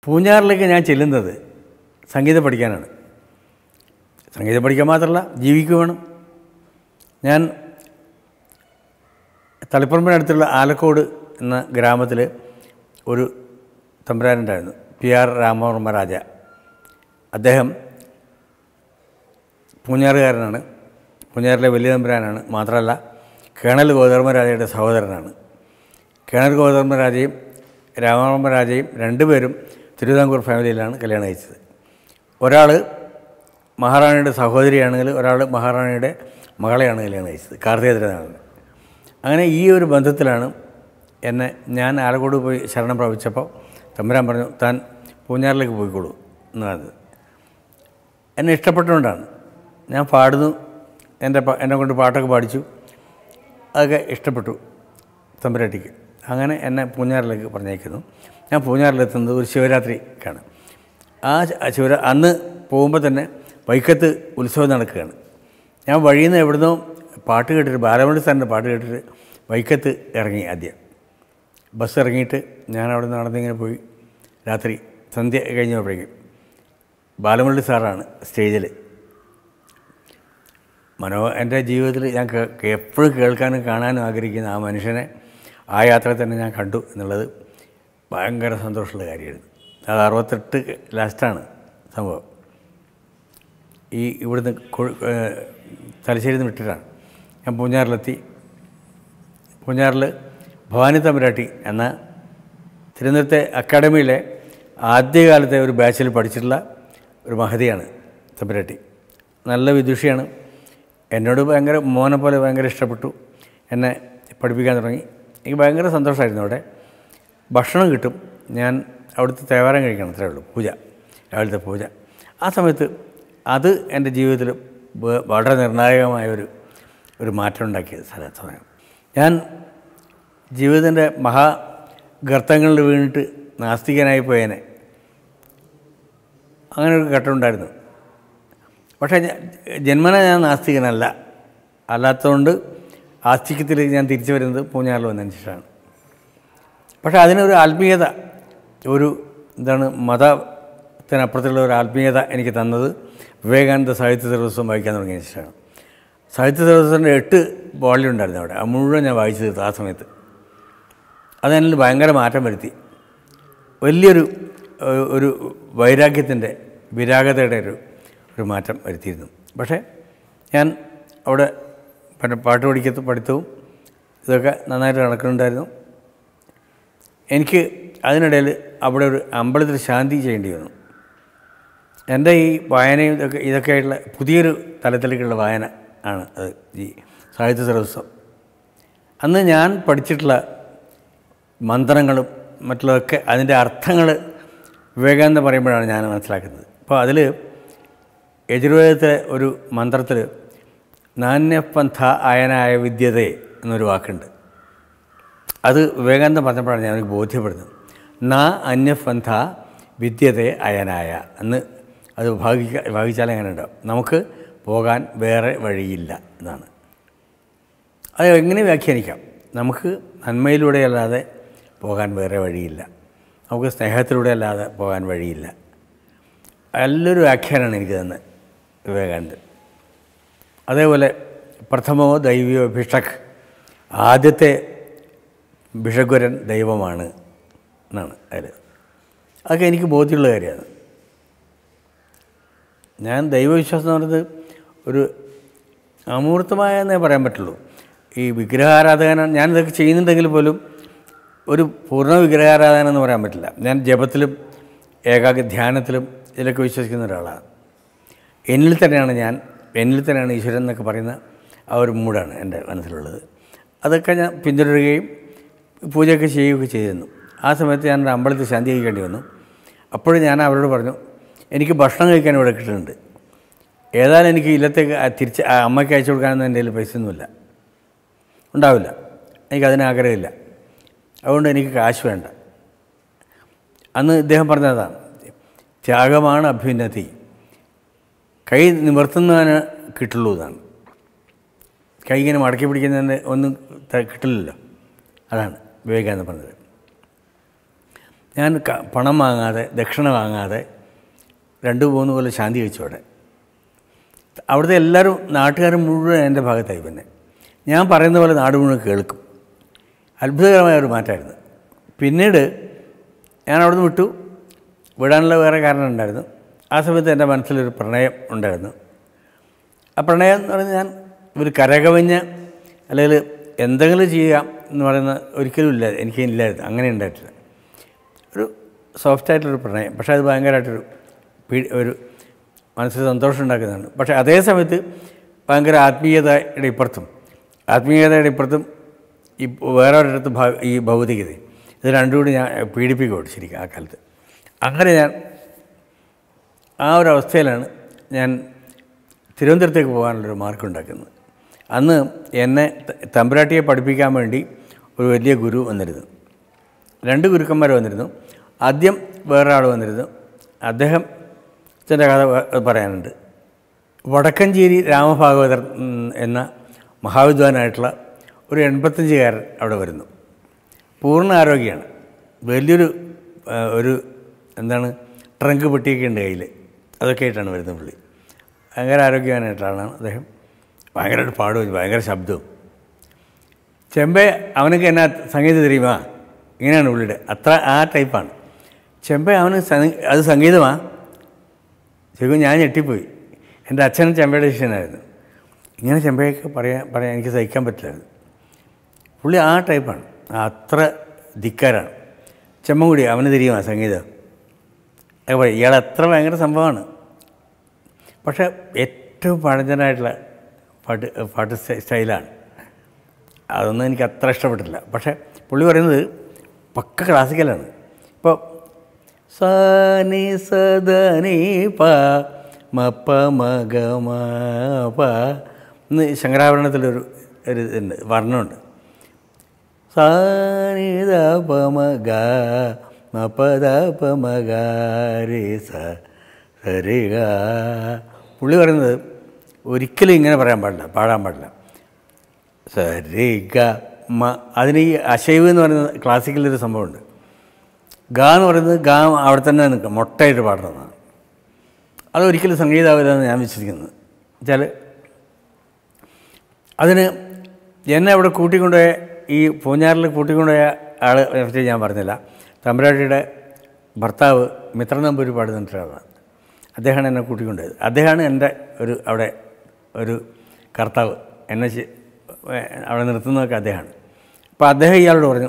പൂഞ്ഞാറിലേക്ക് ഞാൻ ചെല്ലുന്നത് സംഗീതം പഠിക്കാനാണ് സംഗീതം പഠിക്കാൻ മാത്രമല്ല ജീവിക്കുക വേണം ഞാൻ തളിപ്പറമ്പിനടുത്തുള്ള ആലക്കോട് എന്ന ഗ്രാമത്തിൽ ഒരു തമ്പുരാനുണ്ടായിരുന്നു പി ആർ രാമവർമ്മ രാജ അദ്ദേഹം പൂഞ്ഞാറുകാരനാണ് പൂഞ്ഞാറിലെ വലിയ തമ്പുരാനാണ് മാത്രമല്ല കേണൽ ഗോധർമ്മരാജയുടെ സഹോദരനാണ് കേണൽ ഗോധർമ്മരാജയും രാമവർമ്മരാജയും രണ്ടുപേരും തിരുവിതാംകൂർ ഫാമിലിയിലാണ് കല്യാണം കഴിച്ചത് ഒരാൾ മഹാറാണിയുടെ സഹോദരിയാണെങ്കിൽ ഒരാൾ മഹാറാണിയുടെ മകളെയാണ് കല്യാണം കഴിച്ചത് കാർത്തികേന്ദ്രനാണ് അങ്ങനെ ഈ ഒരു ബന്ധത്തിലാണ് എന്നെ ഞാൻ ആലക്കോട് പോയി ശരണം പ്രാപിച്ചപ്പോൾ തമ്പുരാൻ പറഞ്ഞു താൻ പൂഞ്ഞാറിലേക്ക് പോയിക്കോളൂ എന്ന് പറഞ്ഞത് എന്നെ ഇഷ്ടപ്പെട്ടുകൊണ്ടാണ് ഞാൻ പാടുന്നു എൻ്റെ പ- എന്നെ കൊണ്ട് പാട്ടൊക്കെ പാടിച്ചു അതൊക്കെ ഇഷ്ടപ്പെട്ടു തമ്പുരാട്ടിക്ക് അങ്ങനെ എന്നെ പൂഞ്ഞാറിലേക്ക് പറഞ്ഞേക്കുന്നു ഞാൻ പൂഞ്ഞാറിലെത്തുന്നത് ഒരു ശിവരാത്രിക്കാണ് ആ ശ- ശിവര അന്ന് പോകുമ്പോൾ തന്നെ വൈക്കത്ത് ഉത്സവം നടക്കുകയാണ് ഞാൻ വഴിയിൽ നിന്ന് എവിടുന്നോ പാട്ട് കേട്ടിട്ട് ബാലമണി സാറിൻ്റെ പാട്ട് കേട്ടിട്ട് വൈക്കത്ത് ഇറങ്ങി ആദ്യം ബസ് ഇറങ്ങിയിട്ട് ഞാൻ അവിടെ നിന്ന് നടന്നിങ്ങനെ പോയി രാത്രി സന്ധ്യ കഴിഞ്ഞപ്പോഴേക്കും ബാലമുരളി സാറാണ് സ്റ്റേജിൽ മനോ എൻ്റെ ജീവിതത്തിൽ ഞാൻ കേ- കേ- എപ്പോഴും കേൾക്കാനും കാണാനും ആഗ്രഹിക്കുന്ന ആ മനുഷ്യനെ ആ യാത്രയിൽ തന്നെ ഞാൻ കണ്ടു എന്നുള്ളത് ഭയങ്കര സന്തോഷമുള്ള കാര്യമായിരുന്നു അത് അറുപത്തെട്ട് ലാസ്റ്റാണ് സംഭവം ഈ ഇവിടുന്ന് കൊഴു- ഏഹ് തലശ്ശേരിയിൽ നിന്ന് വിട്ടിട്ടാണ് ഞാൻ പൂഞ്ഞാറിലെത്തി പൂഞ്ഞാറിൽ ഭവാനി തമ്പുരാട്ടി എന്ന തിരുവനന്തപുരത്തെ അക്കാഡമിയിലെ ആദ്യകാലത്തെ ഒരു ബാച്ചിൽ പഠിച്ചിട്ടുള്ള ഒരു മഹതിയാണ് തമ്പുരാട്ടി നല്ല വിദുഷിയാണ് എന്നോട് ഭയങ്കര മോനെ പോലെ ഭയങ്കര ഇഷ്ടപ്പെട്ടു എന്നെ പഠിപ്പിക്കാൻ തുടങ്ങി എനിക്ക് ഭയങ്കര സന്തോഷമായിരുന്നു അവിടെ ഭക്ഷണം കിട്ടും ഞാൻ അവിടുത്തെ തേവാരം കഴിക്കണം അത്രേ ഉള്ളൂ പൂജ രാവിലത്തെ പൂജ ആ സമയത്ത് അത് എൻ്റെ ജീവിതത്തിൽ വ- വളരെ നിർണായകമായ ഒരു ഒരു മാറ്റം ഉണ്ടാക്കിയ സ്ഥല സമയം ഞാൻ ജീവിതത്തിൻ്റെ മഹാഗർത്തങ്ങളിൽ വീണിട്ട് നാസ്തികനായി പോയേനെ അങ്ങനെ ഒരു ഘട്ടമുണ്ടായിരുന്നു പക്ഷേ ഞാൻ- ജന്മന ഞാൻ നാസ്തികനല്ല അല്ലാത്തതുകൊണ്ട് ആസ്തിക്യത്തിലേക്ക് ഞാൻ തിരിച്ചു വരുന്നത് പൂഞ്ഞാറിൽ വന്നതിന് ശേഷമാണ് പക്ഷേ അതിനൊരു ആത്മീയത ഒരു എന്താണ് മതത്തിനപ്പുറത്തുള്ള ഒരു ആത്മീയത എനിക്ക് തന്നത് വിവേകാനന്ദ സാഹിത്യ ദിവസം വായിക്കാൻ തുടങ്ങിയ ശേഷമാണ് സാഹിത്യ ദിവസത്തിൻ്റെ എട്ട് വോള്യം ഉണ്ടായിരുന്നു അവിടെ അത് മുഴുവൻ ഞാൻ വായിച്ചു തീർത്തു ആ സമയത്ത് അതെന്നിൽ ഭയങ്കര മാറ്റം വരുത്തി വലിയൊരു ഏഹ്, ഒരു വൈരാഗ്യത്തിൻ്റെ വിരാഗതയുടെ ഒരു ഒരു മാറ്റം വരുത്തിയിരുന്നു പക്ഷേ ഞാൻ അവിടെ പിന്നെ പാട്ട് പഠിക്കത്ത് പഠിത്തവും ഇതൊക്കെ നന്നായിട്ട് നടക്കുന്നുണ്ടായിരുന്നു എനിക്ക് അതിനിടയിൽ അവിടെ ഒരു അമ്പലത്തിൽ ശാന്തി ചെയ്യേണ്ടി വന്നു എൻ്റെ ഈ വായനയും ഇതൊക്കെ ഇതൊക്കെ ആയിട്ടുള്ള പുതിയൊരു തലത്തിലേക്കുള്ള വായന ആണ് അത് ഈ സാഹിത്യ സർവസ്വം അന്ന് ഞാൻ പഠിച്ചിട്ടുള്ള മന്ത്രങ്ങളും മറ്റുള്ളതൊക്കെ അതിൻ്റെ അർത്ഥങ്ങൾ വിവേകാനന്ദ പറയുമ്പോഴാണ് ഞാൻ മനസ്സിലാക്കുന്നത് അപ്പോൾ അതിൽ യജുർവേദത്തിലെ ഒരു മന്ത്രത്തിൽ നാണ്യപന്ഥ അയനായ വിദ്യതേ എന്നൊരു വാക്കുണ്ട് അത് വിവേകാനന്ദ പറഞ്ഞപ്പോഴാണ് ഞാൻ എനിക്ക് ബോധ്യപ്പെടുന്നത് നാ അന്യപന്ഥ വിദ്യതേ അയനായ എന്ന് അത് ഭാഗിക്ക ഭാഗിച്ചാൽ എങ്ങനെ ഉണ്ടാവും നമുക്ക് പോകാൻ വേറെ വഴിയില്ല എന്നാണ് അത് എങ്ങനെ വ്യാഖ്യാനിക്കാം നമുക്ക് നന്മയിലൂടെ അല്ലാതെ പോകാൻ വേറെ വഴിയില്ല നമുക്ക് സ്നേഹത്തിലൂടെ അല്ലാതെ പോകാൻ വഴിയില്ല നല്ലൊരു വ്യാഖ്യാനമാണ് എനിക്ക് തന്നെ വിവേകാനന്ദൻ അതേപോലെ പ്രഥമോ ദൈവീയോ ഭിഷക് ആദ്യത്തെ ഭിഷഗ്വരൻ ദൈവമാണ് എന്നാണ് അതിൽ അതൊക്കെ എനിക്ക് ബോധ്യമുള്ള കാര്യമാണ് ഞാൻ ദൈവവിശ്വാസം എന്ന് പറയുന്നത് ഒരു അമൂർത്തമായ എന്നേ പറയാൻ പറ്റുള്ളൂ ഈ വിഗ്രഹാരാധന ഞാനിതൊക്കെ ചെയ്യുന്നുണ്ടെങ്കിൽ പോലും ഒരു പൂർണ്ണ വിഗ്രഹാരാധന എന്ന് പറയാൻ പറ്റില്ല ഞാൻ ജപത്തിലും ഏകാഗ്ര ധ്യാനത്തിലും ഇതിലൊക്കെ വിശ്വസിക്കുന്ന ഒരാളാണ് എന്നിൽ തന്നെയാണ് ഞാൻ എന്നിൽ തന്നെയാണ് ഈശ്വരൻ എന്നൊക്കെ പറയുന്ന ആ ഒരു മൂഡാണ് എൻ്റെ മനസ്സിലുള്ളത് അതൊക്കെ ഞാൻ പിന്തുടരുകയും പൂജയൊക്കെ ചെയ്യുകയൊക്കെ ചെയ്തിരുന്നു ആ സമയത്ത് ഞാൻ ഒരു അമ്പലത്തിൽ ശാന്തി കഴിക്കേണ്ടി വന്നു അപ്പോഴും ഞാൻ അവരോട് പറഞ്ഞു എനിക്ക് ഭക്ഷണം കഴിക്കാൻ ഇവിടെ കിട്ടുന്നുണ്ട് ഏതായാലും എനിക്ക് ഇല്ലത്തേക്ക് ആ തിരിച്ച് ആ അമ്മയ്ക്ക് അയച്ചു കൊടുക്കാനൊന്നും എൻ്റെ കയ്യിൽ പൈസയൊന്നുമില്ല ഉണ്ടാവില്ല എനിക്കതിന് ആഗ്രഹമില്ല അതുകൊണ്ട് എനിക്ക് കാശ് വേണ്ട അന്ന് ഇദ്ദേഹം പറഞ്ഞതാണ് ത്യാഗമാണ് അഭ്യുന്നതി കൈ നിവർത്തുന്നതിന് കിട്ടുള്ളൂ എന്നാണ് കൈ ഇങ്ങനെ മടക്കി പിടിക്കുന്നതിന് ഒന്നും ത- കിട്ടില്ലല്ലോ അതാണ് വിവേകാനന്ദ പറഞ്ഞത് ഞാൻ ക- പണം വാങ്ങാതെ ദക്ഷിണ വാങ്ങാതെ രണ്ട് മൂന്ന് കൊല്ലം ശാന്തി കഴിച്ചു അവിടെ അവിടുത്തെ എല്ലാവരും നാട്ടുകാരും മുഴുവൻ എൻ്റെ ഭാഗത്തായി പിന്നെ ഞാൻ പറയുന്ന പോലെ നാട് മുഴുവൻ കേൾക്കും അത്ഭുതകരമായ ഒരു മാറ്റമായിരുന്നു പിന്നീട് ഞാൻ അവിടുന്ന് വിട്ടു വിടാനുള്ള വേറെ കാരണം ഉണ്ടായിരുന്നു ആ സമയത്ത് എൻ്റെ മനസ്സിലൊരു പ്രണയം ഉണ്ടായിരുന്നു ആ പ്രണയം എന്ന് പറഞ്ഞാൽ ഞാൻ ഒരു കരകവിഞ്ഞ് അല്ലെങ്കിൽ എന്തെങ്കിലും ചെയ്യാം എന്ന് പറയുന്ന ഒരിക്കലും ഇല്ല എനിക്ക് ഇല്ലായിരുന്നു അങ്ങനെ ഉണ്ടായിട്ടില്ല ഒരു സോഫ്റ്റായിട്ടുള്ളൊരു പ്രണയം പക്ഷേ അത് ഭയങ്കരമായിട്ടൊരു പീ ഒരു മനസ്സിൽ സന്തോഷം ഉണ്ടാക്കുന്നതാണ് പക്ഷേ അതേ സമയത്ത് ഭയങ്കര ആത്മീയതയുടെ ഇപ്പുറത്തും ആത്മീയതയുടെ ഇപ്പുറത്തും ഈ വേറെ ഒരിടത്ത് ഭാ- ഈ ഭൗതികത ഇത് രണ്ടും കൂടി ഞാൻ പീഡിപ്പിക്കുകയാണ് ശരിക്കും ആ കാലത്ത് അങ്ങനെ ഞാൻ ആ ഒരു അവസ്ഥയിലാണ് ഞാൻ തിരുവനന്തപുരത്തേക്ക് പോകാനുള്ളൊരു മാർഗം ഉണ്ടാക്കുന്നത് അന്ന് എന്നെ ത- തമ്പുരാട്ടിയെ പഠിപ്പിക്കാൻ വേണ്ടി ഒരു വലിയ ഗുരു വന്നിരുന്നു രണ്ട് ഗുരുക്കന്മാർ വന്നിരുന്നു ആദ്യം വേറെ ആൾ വന്നിരുന്നു അദ്ദേഹം ത്തിൻ്റെ കഥ വ- പറയാനുണ്ട് വടക്കഞ്ചേരി രാമഭാഗവതർ ഉം, എന്ന മഹാവിദ്വാനായിട്ടുള്ള ഒരു എൺപത്തഞ്ചുകാരൻ അവിടെ വരുന്നു പൂർണ്ണ ആരോഗ്യമാണ് വലിയൊരു ആ, ഒരു എന്താണ് ട്രങ്ക് പെട്ടിയൊക്കെ ഉണ്ട് കയ്യിൽ അതൊക്കെ ആയിട്ടാണ് വരുന്നത് പുള്ളി ഭയങ്കര ആരോഗ്യവാനായിട്ടാണ് അദ്ദേഹം ഭയങ്കരമായിട്ട് പാടും ഭയങ്കര ശബ്ദവും ചെമ്പെ അവനൊക്കെ എന്നാ സംഗീതം தெரியுமா ഇങ്ങനെയാണ് പുള്ളിയുടെ അത്ര ആ ടൈപ്പാണ് ചെമ്പെ അവന് സംഗ- അത് സംഗീതമാ ശരിക്കും ഞാൻ ഞെട്ടിപ്പോയി എൻ്റെ അച്ഛൻ ചെമ്പയുടെ ശിഷ്യനായിരുന്നു ഇങ്ങനെ ചെമ്പയൊക്കെ പറയാൻ പറയാൻ എനിക്ക് സഹിക്കാൻ പറ്റില്ലായിരുന്നു പുള്ളി ആ ടൈപ്പാണ് അത്ര ധിക്കാരാണ് ചെമ്മൻകുടി അവന് തിരിയുമാ സംഗീതം അതൊക്കെ പറയും ഇയാൾ അത്ര ഭയങ്കര സംഭവമാണ് പക്ഷേ ഏറ്റവും പഴഞ്ചനായിട്ടുള്ള പാട്ട് പാട്ട് സ്റ്റൈ- സ്റ്റൈലാണ് അതൊന്നും എനിക്ക് അത്ര ഇഷ്ടപ്പെട്ടില്ല പക്ഷേ പുള്ളി പറയുന്നത് പക്ക ക്ലാസിക്കലാണ് ഇപ്പോൾ സനി സദനി പ മപ്പ മഗ മ പ എന്ന് ശങ്കരാഭരണത്തിലൊരു ഒരു ഇതുണ്ട് വർണ്ണമുണ്ട് സാനി ദ പ മ ഗ മ പ ദ പ മ ഗ രി സ സരി ഗ പുള്ളി പറയുന്നത് ഒരിക്കലും ഇങ്ങനെ പറയാൻ പാടില്ല പാടാൻ പാടില്ല സരി ഗ മ അതിന് ഈ അശൈവ് എന്ന് പറയുന്ന ക്ലാസിക്കലൊരു സംഭവമുണ്ട് ഗ എന്ന് പറയുന്നത് ഗ അവിടെ തന്നെ നിൽക്കുക മൊട്ടയായിട്ട് പാടുന്നതാണ് അതൊരിക്കലും സംഗീതാവില്ലെന്ന് ഞാൻ വിശ്വസിക്കുന്നത് വെച്ചാൽ അതിന് എന്നെ അവിടെ കൂട്ടിക്കൊണ്ടുപോയ ഈ പൂഞ്ഞാറിൽ കൂട്ടിക്കൊണ്ടുപോയ ആൾ പറ്റി ഞാൻ പറഞ്ഞില്ല തമ്പുരാട്ടിയുടെ ഭർത്താവ് മിത്ര നമ്പൂരി പാടുന്നിട്ടാണ് അദ്ദേഹമാണ് എന്നെ കൂട്ടിക്കൊണ്ടുപോയത് അദ്ദേഹമാണ് എൻ്റെ ഒരു അവിടെ ഒരു കർത്താവ് എന്നെ ശ- ഏ- അവിടെ നിർത്തുന്നതൊക്കെ അദ്ദേഹമാണ് അപ്പോൾ അദ്ദേഹം ഇയാളോട് പറഞ്ഞു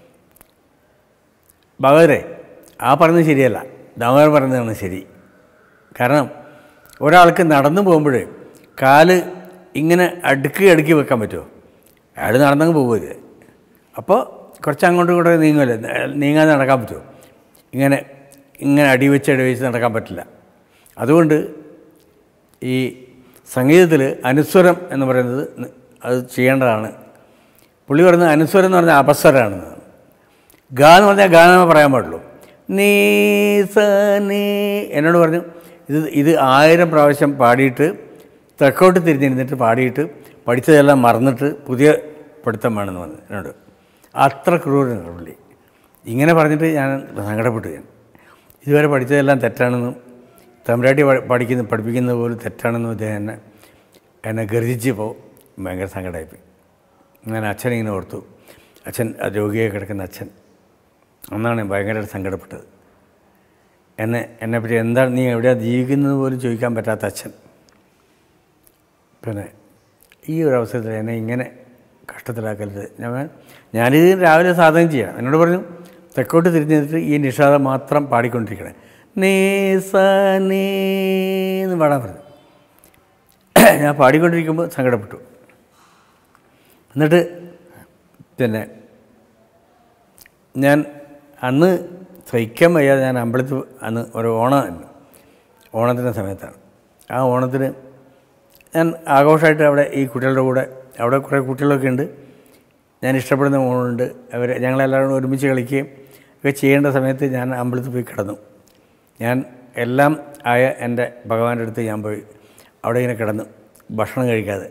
ഭഗവതരെ ആ പറഞ്ഞത് ശരിയല്ല ദാമോദരൻ പറയുന്നതാണ് ശരി കാരണം ഒരാൾക്ക് നടന്നു പോകുമ്പോൾ കാല് ഇങ്ങനെ അടുക്കി അടുക്കി വെക്കാൻ പറ്റുമോ അയാൾ നടന്നങ്ങ് പോകുമത് അപ്പോൾ കുറച്ച് അങ്ങോട്ടും ഇങ്ങോട്ടും നീങ്ങുമല്ലേ നീങ്ങാതെ നടക്കാൻ പറ്റുമോ ഇങ്ങനെ ഇങ്ങനെ അടി വെച്ച് അടി വെച്ച് നടക്കാൻ പറ്റില്ല അതുകൊണ്ട് ഈ സംഗീതത്തിൽ അനുസ്വരം എന്ന് പറയുന്നത് ന- അത് ചെയ്യേണ്ടതാണ് പുള്ളി പറയുന്നത് അനുസ്വരം എന്ന് പറഞ്ഞാൽ അപസ്വരമാണെന്ന് ഗാ എന്ന് പറഞ്ഞാൽ ഗാനമേ പറയാൻ പാടുള്ളൂ നീ സ നീ എന്നോട് പറഞ്ഞു ഇത് ഇത് ആയിരം പ്രാവശ്യം പാടിയിട്ട് തെക്കോട്ട് തിരിഞ്ഞിരുന്നിട്ട് പാടിയിട്ട് പഠിച്ചതെല്ലാം മറന്നിട്ട് പുതിയ പഠിത്തം വേണമെന്ന് പറഞ്ഞു എന്നോട് അത്ര ക്രൂരനാണ് പുള്ളി ഇങ്ങനെ പറഞ്ഞിട്ട് ഞാൻ സങ്കടപ്പെട്ടു ഞാൻ ഇതുവരെ പഠിച്ചതെല്ലാം തെറ്റാണെന്നും തമ്പുരാട്ടി പഠി- പഠിക്കുന്ന പഠിപ്പിക്കുന്നത് പോലും തെറ്റാണെന്നും അദ്ദേഹം എന്നെ എന്നെ ഗർജിച്ചപ്പോൾ ഭയങ്കര സങ്കടമായിപ്പോയി ഞാൻ അച്ഛനിങ്ങനെ ഓർത്തു അച്ഛൻ ആ രോഗിയായി കിടക്കുന്ന അച്ഛൻ അന്നാണ് ഞാൻ ഭയങ്കരമായിട്ട് സങ്കടപ്പെട്ടത് എന്നെ എന്നെപ്പറ്റി എന്താണ് നീ എവിടെയാണ് ജീവിക്കുന്നത് പോലും ചോദിക്കാൻ പറ്റാത്ത അച്ഛൻ പിന്നെ ഈ ഒരു അവസരത്തിൽ എന്നെ ഇങ്ങനെ കഷ്ടത്തിലാക്കരുത് ഞാൻ ഞാനിത് രാവിലെ സാധനം ചെയ്യാം എന്നോട് പറഞ്ഞു തെക്കോട്ട് തിരിഞ്ഞ് നിന്നിട്ട് ഈ നിഷാദം മാത്രം പാടിക്കൊണ്ടിരിക്കണേ നീ സ നീ എന്ന് പാടാൻ പറഞ്ഞു ഞാൻ പാടിക്കൊണ്ടിരിക്കുമ്പോൾ സങ്കടപ്പെട്ടു എന്നിട്ട് പിന്നെ ഞാൻ അന്ന് സഹിക്കാൻ വയ്യാതെ ഞാൻ അമ്പലത്തിൽ അന്ന് ഒരു ഓണമായിരുന്നു ഓണത്തിൻ്റെ സമയത്താണ് ആ ഓണത്തിന് ഞാൻ ആഘോഷമായിട്ട് അവിടെ ഈ കുട്ടികളുടെ കൂടെ അവിടെ കുറേ കുട്ടികളൊക്കെ ഉണ്ട് ഞാൻ ഇഷ്ടപ്പെടുന്ന ഓണമുണ്ട് അവർ ഞങ്ങളെല്ലാവരും കൂടെ ഒരുമിച്ച് കളിക്കുകയും ഒക്കെ ചെയ്യേണ്ട സമയത്ത് ഞാൻ അമ്പലത്തിൽ പോയി കിടന്നു ഞാൻ എല്ലാം ആയ എൻ്റെ ഭഗവാന്റെ അടുത്ത് ഞാൻ പോയി അവിടെ ഇങ്ങനെ കിടന്നു ഭക്ഷണം കഴിക്കാതെ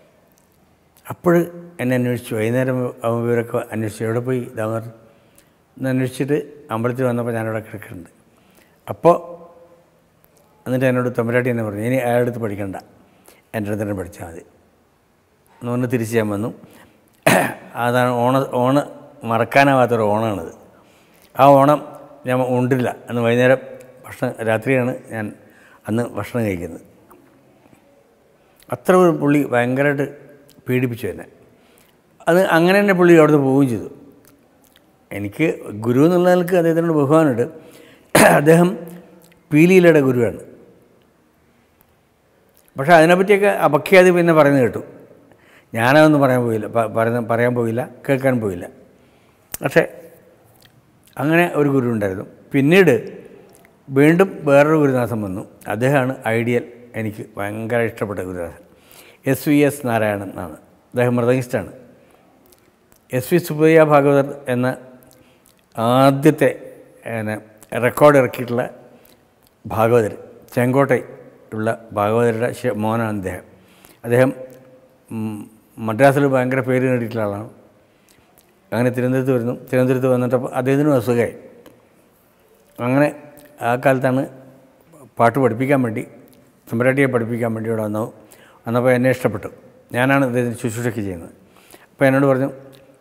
അപ്പോൾ എന്നെ അന്വേഷിച്ചു വൈകുന്നേരം ആകുമ്പോൾ ഇവരൊക്കെ അന്വേഷിച്ചു എവിടെ പോയി ദാമോദരൻ എന്ന് അന്വേഷിച്ചിട്ട് അമ്പലത്തിൽ വന്നപ്പോൾ ഞാനിവിടെ കിടക്കുന്നുണ്ട് അപ്പോൾ എന്നിട്ട് എന്നോട് തമ്പുരാട്ടി എന്നെ പറഞ്ഞു ഇനി അയാളുടെ അടുത്ത് പഠിക്കണ്ട എൻ്റെ അടുത്ത് തന്നെ പഠിച്ചാൽ മതി എന്ന് പറഞ്ഞ് തിരിച്ച് ഞാൻ വന്നു അതാണ് ഓണ ഓണ മറക്കാനാവാത്തൊരു ഓണമാണിത് ആ ഓണം ഞാൻ ഉണ്ടില്ല അന്ന് വൈകുന്നേരം ഭക്ഷണം രാത്രിയാണ് ഞാൻ അന്ന് ഭക്ഷണം കഴിക്കുന്നത് അത്ര ഒരു പുള്ളി ഭയങ്കരമായിട്ട് പീഡിപ്പിച്ചു എന്നെ അത് അങ്ങനെ തന്നെ പുള്ളി അവിടുന്ന് പോവുകയും ചെയ്തു എനിക്ക് ഗുരു എന്നുള്ള നിലക്ക് അദ്ദേഹത്തിനോട് ബഹുമാനമുണ്ട് അദ്ദേഹം പീലിയിലയുടെ ഗുരുവാണ് പക്ഷേ അതിനെപ്പറ്റിയൊക്കെ അപഖ്യാതി പിന്നെ പറയുന്നത് കേട്ടു ഞാനതൊന്നും പറയാൻ പോയില്ല പ- പറയുന്ന പറയാൻ പോയില്ല കേൾക്കാൻ പോയില്ല പക്ഷേ അങ്ങനെ ഒരു ഗുരു ഉണ്ടായിരുന്നു പിന്നീട് വീണ്ടും വേറൊരു ഗുരുനാഥൻ വന്നു അദ്ദേഹമാണ് ഐഡിയൽ എനിക്ക് ഭയങ്കര ഇഷ്ടപ്പെട്ട ഗുരുനാഥൻ എസ് വി എസ് നാരായണൻ എന്നാണ് അദ്ദേഹം മൃദംഗിസ്റ്റാണ് എസ് വി സുബ്ബയ്യ ഭാഗവതർ എന്ന ആദ്യത്തെ പിന്നെ റെക്കോർഡ് ഇറക്കിയിട്ടുള്ള ഭാഗവതർ ചെങ്കോട്ടയിൽ ഉള്ള ഭാഗവതരുടെ ശ- മോനാണ് അദ്ദേഹം അദ്ദേഹം ഉം, മദ്രാസിൽ ഭയങ്കര പേര് നേടിയിട്ടുള്ള ആളാണ് അങ്ങനെ തിരുവനന്തപുരത്ത് വരുന്നു തിരുവനന്തപുരത്ത് വന്നിട്ടപ്പോൾ അദ്ദേഹത്തിനും അസുഖമായി അങ്ങനെ ആ കാലത്താണ് പാട്ട് പഠിപ്പിക്കാൻ വേണ്ടി തമ്പരാട്ടിയെ പഠിപ്പിക്കാൻ വേണ്ടി ഇവിടെ വന്നു വന്നപ്പോൾ എന്നെ ഇഷ്ടപ്പെട്ടു ഞാനാണ് അദ്ദേഹത്തിന് ശുശ്രൂഷയ്ക്ക് ചെയ്യുന്നത് അപ്പോൾ എന്നോട് പറഞ്ഞു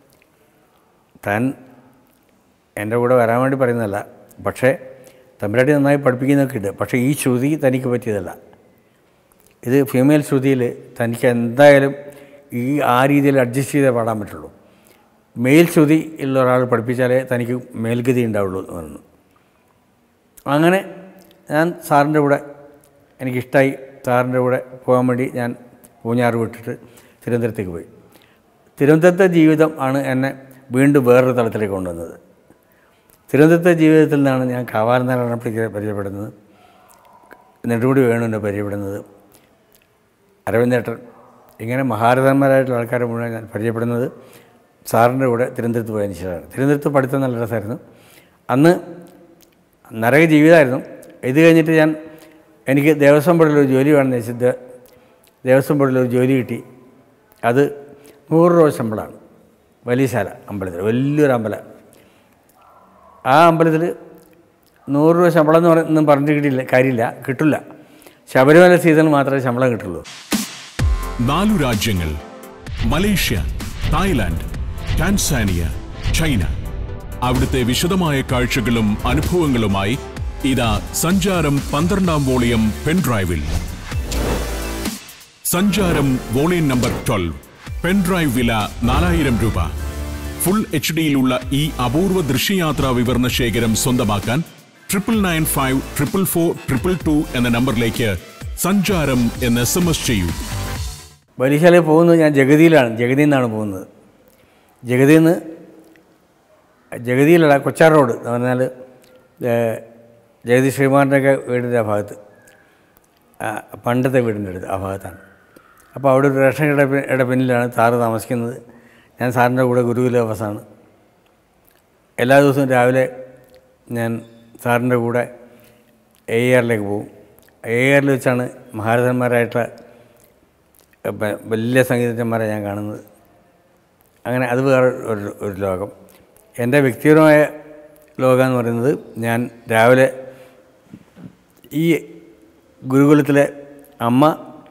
താൻ എൻ്റെ കൂടെ വരാൻ വേണ്ടി പറയുന്നതല്ല പക്ഷേ തമ്പരാട്ടി നന്നായി പഠിപ്പിക്കുന്നതൊക്കെ ഉണ്ട് പക്ഷേ ഈ ശ്രുതി തനിക്ക് പറ്റിയതല്ല ഇത് ഫീമെയിൽ ശ്രുതിയിൽ തനിക്ക് എന്തായാലും ഈ ആ രീതിയിൽ അഡ്ജസ്റ്റ് ചെയ്തേ പാടാൻ പറ്റുള്ളൂ മെയിൽ ശ്രുതി ഉള്ള ഒരാൾ പഠിപ്പിച്ചാലേ തനിക്ക് മേൽഗതി ഉണ്ടാവുള്ളൂ എന്ന് പറഞ്ഞു അങ്ങനെ ഞാൻ സാറിൻ്റെ കൂടെ എനിക്കിഷ്ടമായി സാറിൻ്റെ കൂടെ പോകാൻ വേണ്ടി ഞാൻ പൂഞ്ഞാറ് വിട്ടിട്ട് തിരുവനന്തപുരത്തേക്ക് പോയി തിരുവനന്തപുരത്തെ ജീവിതം ആണ് എന്നെ വീണ്ടും വേറൊരു തലത്തിലേക്ക് കൊണ്ടുവന്നത് തിരുവനന്തപുരത്തെ ജീവിതത്തിൽ നിന്നാണ് ഞാൻ കാവാലനാരായണപ്പിള്ളിക്ക് പരിചയപ്പെടുന്നത് നെടുമുടി വേണുവിനെ പരിചയപ്പെടുന്നത് അരവിന്ദേട്ടൻ ഇങ്ങനെ മഹാരഥന്മാരായിട്ടുള്ള ആൾക്കാരെ മുഴുവൻ ഞാൻ പരിചയപ്പെടുന്നത് സാറിൻ്റെ കൂടെ തിരുവനന്തപുരത്ത് പോയതിന് ശേഷമാണ് തിരുവനന്തപുരത്ത് പഠിത്തം നല്ല രസമായിരുന്നു അന്ന് നരക ജീവിതമായിരുന്നു ഇത് കഴിഞ്ഞിട്ട് ഞാൻ എനിക്ക് ദേവസ്വം ബോർഡിൽ ഒരു ജോലി വേണമെന്ന് വെച്ചിട്ട് ദേവസ്വം ബോർഡിൽ ഒരു ജോലി കിട്ടി അത് നൂറ് രൂപ ശമ്പളമാണ് വലിയശാല അമ്പലത്തിൽ വലിയൊരു അമ്പലം ആ അമ്പലത്തിൽ നൂറ് രൂപ ശമ്പളം എന്ന് പറയുന്ന പറഞ്ഞിട്ട് കിട്ടിയില്ല കാര്യമില്ല കിട്ടില്ല ശബരിമല സീസണിൽ മാത്രമേ ശമ്പളം കിട്ടുള്ളൂ നാലു രാജ്യങ്ങൾ മലേഷ്യ തായ്ലാന്റ് ടാൻസാനിയ ചൈന അവിടുത്തെ വിശദമായ കാഴ്ചകളും അനുഭവങ്ങളുമായി ഇതാ സഞ്ചാരം പന്ത്രണ്ടാം വോളിയം പെൻഡ്രൈവിൽ സഞ്ചാരം വോളിയം നമ്പർ ട്വൽവ് പെൻഡ്രൈവ് വില നാലായിരം രൂപ ഫുൾ എച്ച് ഡിയിലുള്ള ഈ അപൂർവ ദൃശ്യയാത്രാ വിവരണ ശേഖരം സ്വന്തമാക്കാൻ triple nine five triple four triple two എന്ന നമ്പറിലേക്ക് സഞ്ചാരം എന്ന് എസ് എം എസ് ചെയ്യൂ വലിയശാലയിൽ പോകുന്നത് ഞാൻ ജഗതിയിലാണ് ജഗതിയിൽ നിന്നാണ് പോകുന്നത് ജഗതിയിൽ നിന്ന് ജഗതിയിലല്ല കൊച്ചാർ റോഡ് എന്ന് പറഞ്ഞാൽ ഏഹ്, ജഗതി ശ്രീമാറിൻ്റെയൊക്കെ വീടിൻ്റെ ആ ഭാഗത്ത് ആ, പണ്ടത്തെ വീടിൻ്റെ അടുത്ത് ആ ഭാഗത്താണ് അപ്പോൾ അവിടെ ഒരു റേഷൻ കടയുടെ പിന്നിലാണ് സാറ് താമസിക്കുന്നത് ഞാൻ സാറിൻ്റെ കൂടെ ഗുരുകുല ബസ്സാണ് എല്ലാ ദിവസവും രാവിലെ ഞാൻ സാറിൻ്റെ കൂടെ എ ആറിലേക്ക് പോകും എ ആറിൽ വെച്ചാണ് മഹാരഥന്മാരായിട്ടുള്ള ഇപ്പം വലിയ സംഗീതജ്ഞന്മാരെ ഞാൻ കാണുന്നത് അങ്ങനെ അത് വേറെ ഒരു ഒരു ലോകം എൻ്റെ വ്യക്തിപരമായ ലോകം എന്ന് പറയുന്നത് ഞാൻ രാവിലെ ഈ ഗുരുകുലത്തിലെ അമ്മ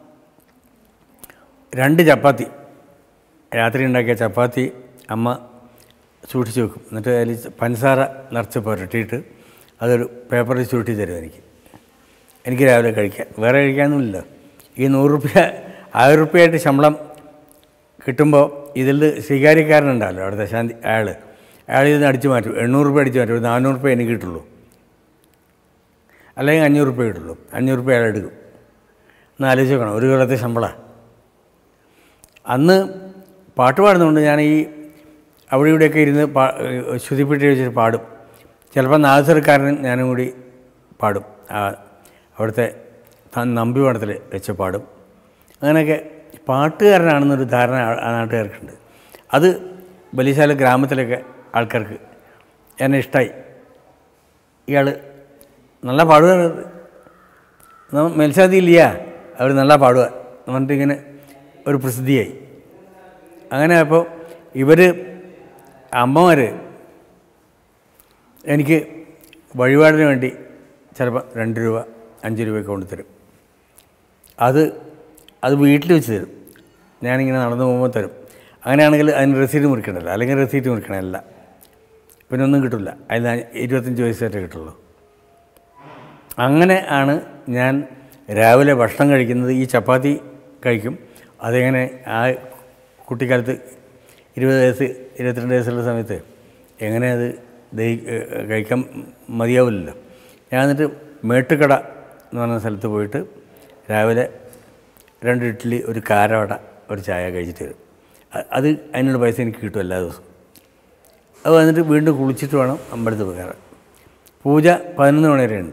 രണ്ട് ചപ്പാത്തി രാത്രി ഉണ്ടാക്കിയ ചപ്പാത്തി അമ്മ സൂക്ഷിച്ച് വെക്കും എന്നിട്ട് അതിൽ പഞ്ചസാര നിറച്ച് പുരട്ടിയിട്ട് അതൊരു പേപ്പറിൽ ചുരുട്ടി തരും എനിക്ക് എനിക്ക് രാവിലെ കഴിക്കാൻ വേറെ കഴിക്കാനൊന്നുമില്ല ഈ നൂറ് റുപ്യ ആയിരം റുപ്യയായിട്ട് ശമ്പളം കിട്ടുമ്പോൾ ഇതിൽ സ്വീകാര്യക്കാരനുണ്ടല്ലോ അവിടുത്തെ ശാന്തി അയാൾ അയാൾ ഇതിന് അടിച്ചു മാറ്റും എണ്ണൂറ് റുപ്യ അടിച്ചു മാറ്റും ഒരു നാനൂറ് റുപ്യ എനിക്ക് കിട്ടുള്ളൂ അല്ലെങ്കിൽ അഞ്ഞൂറ് റുപ്യ കിട്ടുള്ളൂ അഞ്ഞൂറ് റുപ്യ അയാൾ എടുക്കും ഒന്ന് ആലോചിച്ച് നോക്കണം ഒരു കൊല്ലത്തെ ശമ്പളമാണ് അന്ന് പാട്ട് പാടുന്നതുകൊണ്ട് ഞാൻ ഈ അവിടെ ഇവിടെയൊക്കെ ഇരുന്ന് പാ ശ്രുതിപ്പെട്ടി വെച്ചിട്ട് പാടും ചിലപ്പോൾ നാദസ്വരക്കാരനും ഞാനും കൂടി പാടും ആ അവിടുത്തെ ത- നമ്പി പടത്തിൽ വെച്ച് പാടും അങ്ങനെയൊക്കെ പാട്ടുകാരനാണെന്നൊരു ധാരണ ആ- ആ നാട്ടുകാർക്കുണ്ട് അത് ബലിശാല ഗ്രാമത്തിലൊക്കെ ആൾക്കാർക്ക് എന്നെ ഇഷ്ടമായി ഇയാൾ നല്ല പാടുക മേൽശാതിയില്ല അവർ നല്ല പാടുക എന്ന് പറഞ്ഞിട്ട് ഇങ്ങനെ ഒരു പ്രസിദ്ധിയായി അങ്ങനെ അപ്പോൾ ഇവർ അമ്മമാർ എനിക്ക് വഴിപാടിന് വേണ്ടി ചിലപ്പോൾ രണ്ട് രൂപ അഞ്ച് രൂപയൊക്കെ കൊണ്ട് തരും അത് അത് വീട്ടിൽ വെച്ച് തരും ഞാനിങ്ങനെ നടന്നു പോകുമ്പോൾ തരും അങ്ങനെയാണെങ്കിൽ അതിന് റെസീറ്റ് മുറിക്കണമല്ലോ അല്ലെങ്കിൽ റെസീറ്റ് മുറിക്കണമല്ല പിന്നെ ഒന്നും കിട്ടില്ല അതിൽ ഞാൻ ഇരുപത്തഞ്ച് വയസ്സ് വരെ കിട്ടുള്ളൂ അങ്ങനെ ആണ് ഞാൻ രാവിലെ ഭക്ഷണം കഴിക്കുന്നത് ഈ ചപ്പാത്തി കഴിക്കും അതെങ്ങനെ ആ കുട്ടിക്കാലത്ത് ഇരുപത് വയസ്സ് ഇരുപത്തിരണ്ട് വയസ്സുള്ള സമയത്ത് എങ്ങനെ അത് ദഹി കഴിക്കാൻ മതിയാവില്ലല്ലോ ഞാൻ എന്നിട്ട് മേട്ടുകട എന്ന് പറഞ്ഞ സ്ഥലത്ത് പോയിട്ട് രാവിലെ രണ്ട് ഇഡ്ഡലി ഒരു കാരവട ഒരു ചായ കഴിച്ചിട്ട് വരും അ- അത് അതിനുള്ള പൈസ എനിക്ക് കിട്ടും എല്ലാ ദിവസവും അത് വന്നിട്ട് വീണ്ടും കുളിച്ചിട്ട് വേണം അമ്പലത്തിൽ പോകാറ് പൂജ പതിനൊന്ന് മണി വരെ ഉണ്ട്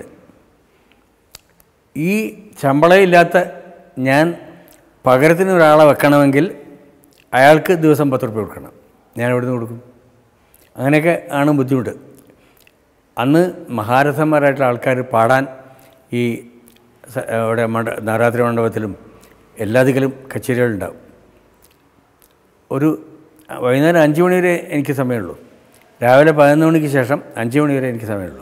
ഈ ശമ്പളമില്ലാത്ത ഞാൻ പകരത്തിന് ഒരാളെ വെക്കണമെങ്കിൽ അയാൾക്ക് ദിവസം പത്ത് റുപ്യ കൊടുക്കണം ഞാൻ എവിടെ നിന്ന് കൊടുക്കും അങ്ങനെയൊക്കെ ആണ് ബുദ്ധിമുട്ട് അന്ന് മഹാരഥന്മാരായിട്ടുള്ള ആൾക്കാർ പാടാൻ ഈ സ- അവിടെ മണ്ഡ നവരാത്രി മണ്ഡപത്തിലും എല്ലാത്തിലും കച്ചേരികളുണ്ടാവും ഒരു വൈകുന്നേരം അഞ്ച് മണി വരെ എനിക്ക് സമയമുള്ളൂ രാവിലെ പതിനൊന്ന് മണിക്ക് ശേഷം അഞ്ച് മണി വരെ എനിക്ക് സമയമുള്ളൂ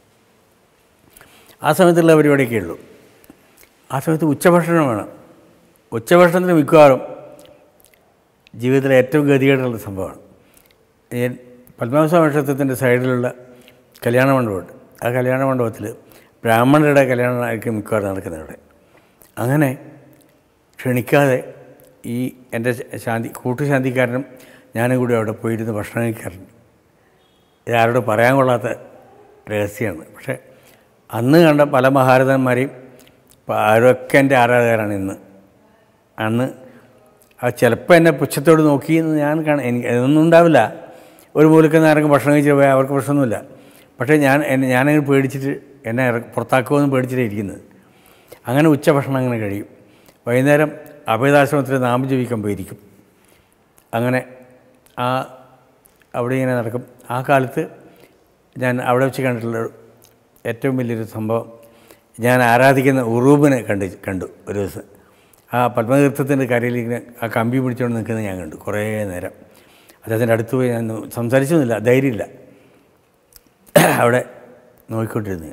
ആ സമയത്തുള്ള പരിപാടിയൊക്കെ ഉള്ളൂ ആ സമയത്ത് ഉച്ചഭക്ഷണം വേണം ഉച്ചഭക്ഷണത്തിന് മിക്കവാറും ജീവിതത്തിലെ ഏറ്റവും ഗതികേടുള്ള സംഭവമാണ് ഞാൻ പത്മനാഭസ്വാമി ക്ഷേത്രത്തിൻ്റെ സൈഡിലുള്ള കല്യാണ മണ്ഡപമുണ്ട് ആ കല്യാണ മണ്ഡപത്തിൽ ബ്രാഹ്മണരുടെ കല്യാണമായിരിക്കും മിക്കവാറും നടക്കുന്നത് അവിടെ അങ്ങനെ ക്ഷണിക്കാതെ ഈ എൻ്റെ ശാന്തി കൂട്ടുശാന്തിക്കാരനും ഞാനും കൂടി അവിടെ പോയിരുന്ന് ഭക്ഷണം കഴിക്കാറുണ്ട് ഇത് ആരോട് പറയാൻ കൊള്ളാത്ത രഹസ്യമാണ് പക്ഷേ അന്ന് കണ്ട പല മഹാരഥന്മാരെയും ഇപ്പോൾ ആരൊക്കെ എൻ്റെ ആരാധകരാണ് ഇന്ന് അന്ന് ആ ചിലപ്പോൾ എന്നെ പുച്ഛത്തോട് നോക്കി എന്ന് ഞാൻ കാണാൻ എനിക്ക് അതൊന്നും ഉണ്ടാവില്ല ഒരു മൂലക്കുന്ന ആരെങ്കിലും ഭക്ഷണം കഴിച്ച് പോയാൽ അവർക്ക് പ്രശ്നമൊന്നുമില്ല പക്ഷേ ഞാൻ എന്നെ ഞാനങ്ങനെ പേടിച്ചിട്ട് എന്നെ ഇറ- പുറത്താക്കുമെന്ന് പേടിച്ചിട്ടാണ് ഇരിക്കുന്നത് അങ്ങനെ ഉച്ചഭക്ഷണം അങ്ങനെ കഴിയും വൈകുന്നേരം അഭയദാശ്രമത്തിൽ നാമം ജപിക്കാൻ പോയിരിക്കും അങ്ങനെ ആ അവിടെ ഇങ്ങനെ നടക്കും ആ കാലത്ത് ഞാൻ അവിടെ വെച്ച് കണ്ടിട്ടുള്ള ഏറ്റവും വലിയൊരു സംഭവം ഞാൻ ആരാധിക്കുന്ന ഉറൂബിനെ കണ്ട് കണ്ടു ഒരു ദിവസം ആ പത്മതീർത്ഥത്തിൻ്റെ കരയിൽ ഇങ്ങനെ ആ കമ്പി പിടിച്ചുകൊണ്ട് നിൽക്കുന്നത് ഞാൻ കണ്ടു കുറേ നേരം അദ്ദേഹത്തിൻ്റെ അടുത്ത് പോയി ഞാൻ സംസാരിച്ചൊന്നുമില്ല ധൈര്യമില്ല അവിടെ നോക്കിക്കൊണ്ടിരുന്നു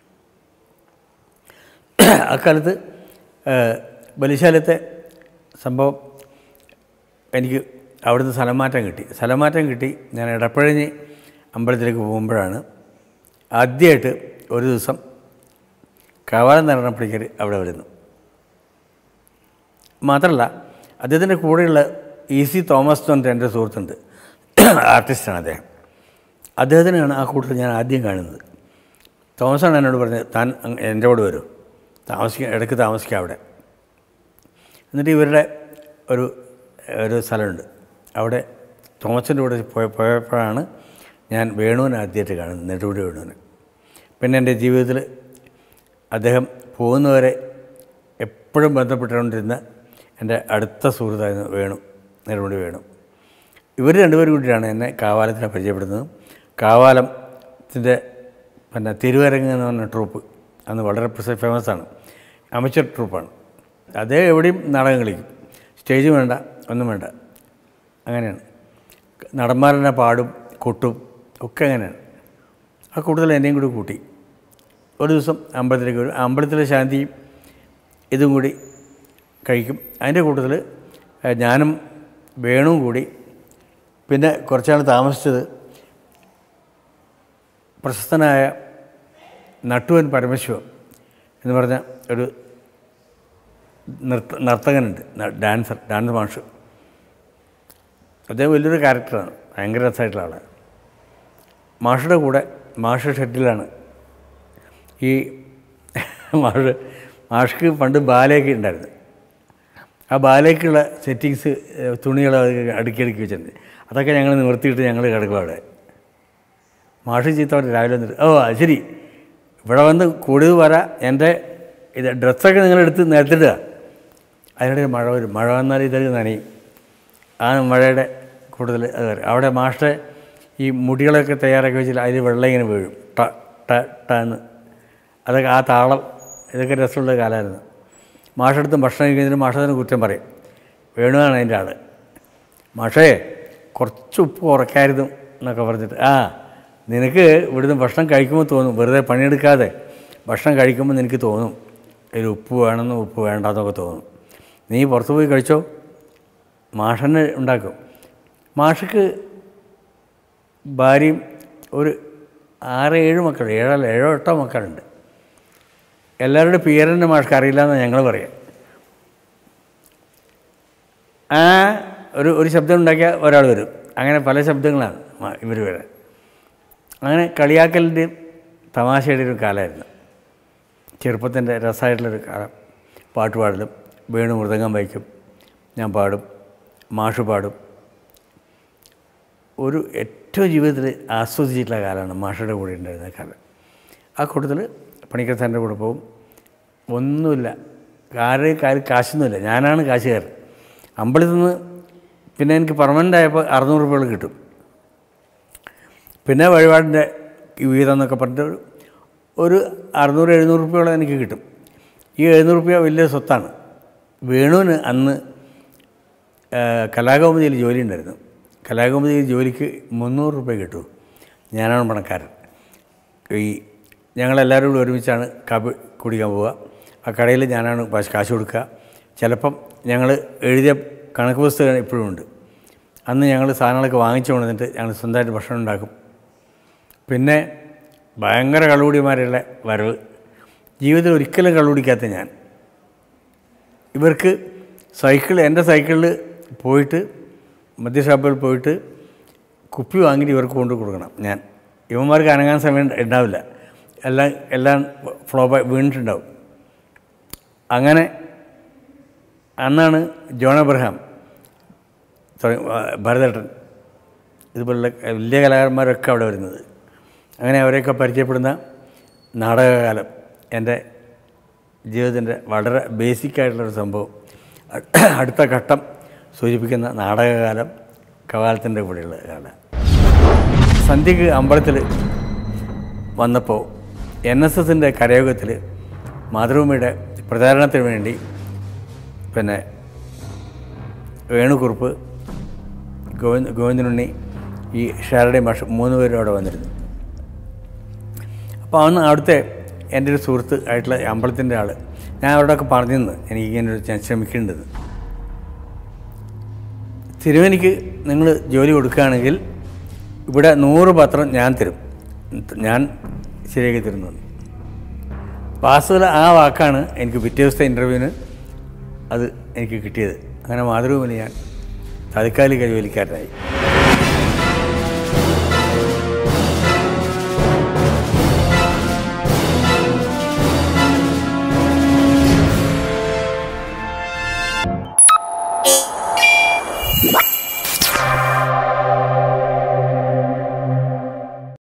അക്കാലത്ത് ഏഹ്, ബലിശാലത്തെ സംഭവം എനിക്ക് അവിടുന്ന് സ്ഥലം മാറ്റം കിട്ടി സ്ഥലം മാറ്റം കിട്ടി ഞാൻ ഇടപ്പഴഞ്ഞ് അമ്പലത്തിലേക്ക് പോകുമ്പോഴാണ് ആദ്യമായിട്ട് ഒരു ദിവസം കവാലം നടനപ്പടിക്കർ അവിടെ വരുന്നു മാത്രമല്ല അദ്ദേഹത്തിൻ്റെ കൂടെയുള്ള ഇ സി തോമസ് എന്ന് പറഞ്ഞിട്ട് എൻ്റെ സുഹൃത്തുണ്ട് ആർട്ടിസ്റ്റാണ് അദ്ദേഹം അദ്ദേഹത്തിനാണ് ആ കൂട്ടത്തിൽ ഞാൻ ആദ്യം കാണുന്നത് തോമസാണ് എന്നോട് പറഞ്ഞത് താൻ അങ്ങ് എൻ്റെ കൂടെ വരൂ താമസിക്കാൻ ഇടയ്ക്ക് താമസിക്കാം അവിടെ എന്നിട്ട് ഇവരുടെ ഒരു ഒരു സ്ഥലമുണ്ട് അവിടെ തോമസിൻ്റെ കൂടെ പോയ പോയപ്പോഴാണ് ഞാൻ വേണുവിനെ ആദ്യമായിട്ട് കാണുന്നത് നെടുമുടി വേണുവിനെ പിന്നെ എൻ്റെ ജീവിതത്തിൽ അദ്ദേഹം പോകുന്നവരെ എപ്പോഴും ബന്ധപ്പെട്ടുകൊണ്ടിരുന്ന എൻ്റെ അടുത്ത സുഹൃത്തായിരുന്നു വേണു നെടുമുടി വേണു ഇവർ രണ്ടുപേരും കൂടിയാണ് എന്നെ കാവാലത്തിനെ പരിചയപ്പെടുന്നത് കാവാലത്തിൻ്റെ പിന്നെ തിരുവരങ്ങ് എന്ന് പറഞ്ഞ ട്രൂപ്പ് അന്ന് വളരെ ഫേമസ് ആണ് അമച്ചർ ട്രൂപ്പാണ് അതേ എവിടെയും നാടകം കളിക്കും സ്റ്റേജ് വേണ്ട ഒന്നും വേണ്ട അങ്ങനെയാണ് നടന്മാരെന്നെ പാടും കൊട്ടും ഒക്കെ അങ്ങനെയാണ് ആ കൂടുതൽ എന്നെയും കൂടി കൂട്ടി ഒരു ദിവസം അമ്പലത്തിലേക്ക് വരും ആ അമ്പലത്തിലെ ശാന്തിയും ഇതും കൂടി കഴിക്കും അതിൻ്റെ കൂട്ടത്തിൽ ഏഹ്, ഞാനും വേണുവും കൂടി പിന്നെ കുറച്ചാൾ താമസിച്ചത് പ്രശസ്തനായ നട്ടുവൻ പരമശിവം എന്ന് പറഞ്ഞ ഒരു നൃത്ത നർത്തകനുണ്ട് ന- ഡാൻസർ ഡാൻസ് മാഷ് അദ്ദേഹം വലിയൊരു ക്യാരക്ടറാണ് ഭയങ്കര രസമായിട്ടുള്ള ആളാണ് മാഷുടെ കൂടെ മാഷ് ഷെഡിലാണ് ഈ മാഷ് മാഷ്ക്ക് പണ്ട് ബാലയൊക്കെ ഉണ്ടായിരുന്നു ആ ബാലയ്ക്കുള്ള സെറ്റിങ്സ് തുണികൾ അടുക്കി അടുക്കി വെച്ചിട്ടുണ്ട് അതൊക്കെ ഞങ്ങൾ നിവർത്തിയിട്ട് ഞങ്ങൾ കിടക്കും അവിടെ മാഷ് ചീത്ത പറഞ്ഞ് രാവിലെ വന്നിട്ട് ഓ അത് ശരി ഇവിടെ വന്ന് കൂടിയത് വരാ എൻ്റെ ഇത് ഡ്രസ്സൊക്കെ നിങ്ങളെടുത്ത് നിരത്തിടുക അതിനിടയിൽ മഴ വരും മഴ വന്നാൽ ഇതൊക്കെ നനയും ആ മഴയുടെ കൂടുതൽ അത് വരും അവിടെ മാഷെ ഈ മുടികളൊക്കെ തയ്യാറാക്കി വെച്ചാൽ അതിൽ വെള്ളം ഇങ്ങനെ വീഴും ട ട ട എന്ന് അതൊക്കെ ആ താളം ഇതൊക്കെ രസമുള്ള കാലമായിരുന്നു മാഷെടുത്ത് ഭക്ഷണം കഴിക്കുന്നതിന് മാഷത്തിന് കുറ്റം പറയും വേണുവാണ് അതിൻ്റെ ആൾ മാഷേ കുറച്ച് ഉപ്പ് കുറയ്ക്കായിരുന്നു എന്നൊക്കെ പറഞ്ഞിട്ട് ആ നിനക്ക് ഇവിടുന്ന് ഭക്ഷണം കഴിക്കുമ്പോൾ തോന്നും വെറുതെ പണിയെടുക്കാതെ ഭക്ഷണം കഴിക്കുമ്പോൾ നിനക്ക് തോന്നും ഇതിൽ ഉപ്പ് വേണമെന്ന് ഉപ്പ് വേണ്ടാന്നൊക്കെ തോന്നും നീ പുറത്ത് പോയി കഴിച്ചോ മാഷന്നെ ഉണ്ടാക്കും മാഷക്ക് ഭാര്യയും ഒരു ആറ് ഏഴ് മക്കൾ ഏഴല്ല ഏഴോ എട്ടോ മക്കളുണ്ട് എല്ലാവരുടെ പേരെൻ്റെ മാഷ്ക്ക് അറിയില്ല എന്നാണ് ഞങ്ങൾ പറയാം ആ ഒരു ഒരു ശബ്ദം ഉണ്ടാക്കിയാൽ ഒരാൾ വരും അങ്ങനെ പല ശബ്ദങ്ങളാണ് ഇവർ വരാൻ അങ്ങനെ കളിയാക്കലിൻ്റെയും തമാശയുടെ ഒരു കാലമായിരുന്നു ചെറുപ്പത്തിൻ്റെ രസമായിട്ടുള്ളൊരു കാലം പാട്ട് പാടലും വേണു മൃദംഗം വയ്ക്കും ഞാൻ പാടും മാഷ് പാടും ഒരു ഏറ്റവും ജീവിതത്തിൽ ആസ്വദിച്ചിട്ടുള്ള കാലമാണ് മാഷയുടെ കൂടെ ഉണ്ടായിരുന്ന കാലം ആ കൂട്ടത്തിൽ പണിക്കർത്താൻ്റെ കൂടെ പോകും ഒന്നുമില്ല ആരുടെ കാര്യം കാശൊന്നുമില്ല ഞാനാണ് കാശുകാരൻ അമ്പലത്തിൽ നിന്ന് പിന്നെ എനിക്ക് പെർമനൻ്റ് ആയപ്പോൾ അറുന്നൂറ് രൂപകൾ കിട്ടും പിന്നെ വഴിപാടിൻ്റെ വീതം എന്നൊക്കെ പറഞ്ഞിട്ട് ഒരു- ഒരു അറുന്നൂറ് എഴുന്നൂറ് രൂപയോളം എനിക്ക് കിട്ടും ഈ എഴുന്നൂറ് രൂപ വലിയ സ്വത്താണ് വേണുവിന് അന്ന് ആ, കലാകൗമുദിയിൽ ജോലി ഉണ്ടായിരുന്നു കലാകൗമുദിയിൽ ജോലിക്ക് മുന്നൂറ് രൂപ കിട്ടൂ ഞാനാണ് പണക്കാരൻ ഈ ഞങ്ങളെല്ലാവരും കൂടി ഒരുമിച്ചാണ് കാപ്പി കുടിക്കാൻ പോവുക ആ കടയിൽ ഞാനാണ് കാശ് കാശ് കൊടുക്കുക ചിലപ്പം ഞങ്ങൾ എഴുതിയ കണക്ക് പുസ്തകം ഇപ്പോഴും ഉണ്ട് അന്ന് ഞങ്ങൾ സാധനങ്ങളൊക്കെ വാങ്ങിച്ചു കൊണ്ടുവന്നിട്ട് ഞങ്ങൾ സ്വന്തമായിട്ട് ഭക്ഷണം ഉണ്ടാക്കും പിന്നെ ഭയങ്കര കള്ളുകൂടിമാരുടെ വരവ് ജീവിതത്തിൽ ഒരിക്കലും കള്ളുകുടിക്കാത്ത ഞാൻ ഇവർക്ക് സൈക്കിൾ എൻ്റെ സൈക്കിളിൽ പോയിട്ട് മദ്യഷാപ്പിൽ പോയിട്ട് കുപ്പി വാങ്ങിയിട്ട് ഇവർക്ക് കൊണ്ട് കൊടുക്കണം ഞാൻ ഇവന്മാർക്ക് അനങ്ങാൻ സമയം ഉണ്ടാവില്ല എല്ലാം എല്ലാം ഫ്ലോപ്പ് വീണിട്ടുണ്ടാവും അങ്ങനെ അന്നാണ് ജോൺ അബ്രഹാം തുടങ്ങി ഭരതേട്ടൻ ഇതുപോലുള്ള വലിയ കലാകാരന്മാരൊക്കെ അവിടെ വരുന്നത് അങ്ങനെ അവരെയൊക്കെ പരിചയപ്പെടുന്ന നാടകകാലം എൻ്റെ ജീവിതത്തിൻ്റെ വളരെ ബേസിക്കായിട്ടുള്ളൊരു സംഭവം അടുത്ത ഘട്ടം സൂചിപ്പിക്കുന്ന നാടകകാലം കവാലത്തിൻ്റെ കൂടെയുള്ള കാലം സന്ധ്യക്ക് അമ്പലത്തിൽ വന്നപ്പോൾ എൻ എസ് എസിൻ്റെ കരയോഗത്തിൽ മാതൃഭൂമിയുടെ പ്രചാരണത്തിന് വേണ്ടി പിന്നെ വേണുകുറുപ്പ് ഗോവിന്ദ് ഗോവിന്ദനുണ്ണി ഈ ഷാരടെ മാഷ് മൂന്ന് പേരും അവിടെ വന്നിരുന്നു അപ്പോൾ അന്ന് അവിടുത്തെ എൻ്റെ ഒരു സുഹൃത്ത് ആയിട്ടുള്ള അമ്പലത്തിൻ്റെ ആൾ ഞാൻ അവരോടൊക്കെ പറഞ്ഞിരുന്നു എനിക്ക് ഇങ്ങനെ ഒരു ഞാൻ ശ്രമിക്കേണ്ടത് തിരുവനിക്ക് നിങ്ങൾ ജോലി കൊടുക്കുകയാണെങ്കിൽ ഇവിടെ നൂറ് പത്രം ഞാൻ തരും ഞാൻ ശരിയാക്കി തരുന്നു വാസ്തുവിൽ ആ വാക്കാണ് എനിക്ക് പിറ്റേ ദിവസത്തെ ഇൻ്റർവ്യൂവിന് അത് എനിക്ക് കിട്ടിയത് അങ്ങനെ മാതൃഭൂമിയിൽ ഞാൻ താൽക്കാലിക ജോലിക്കാരനായി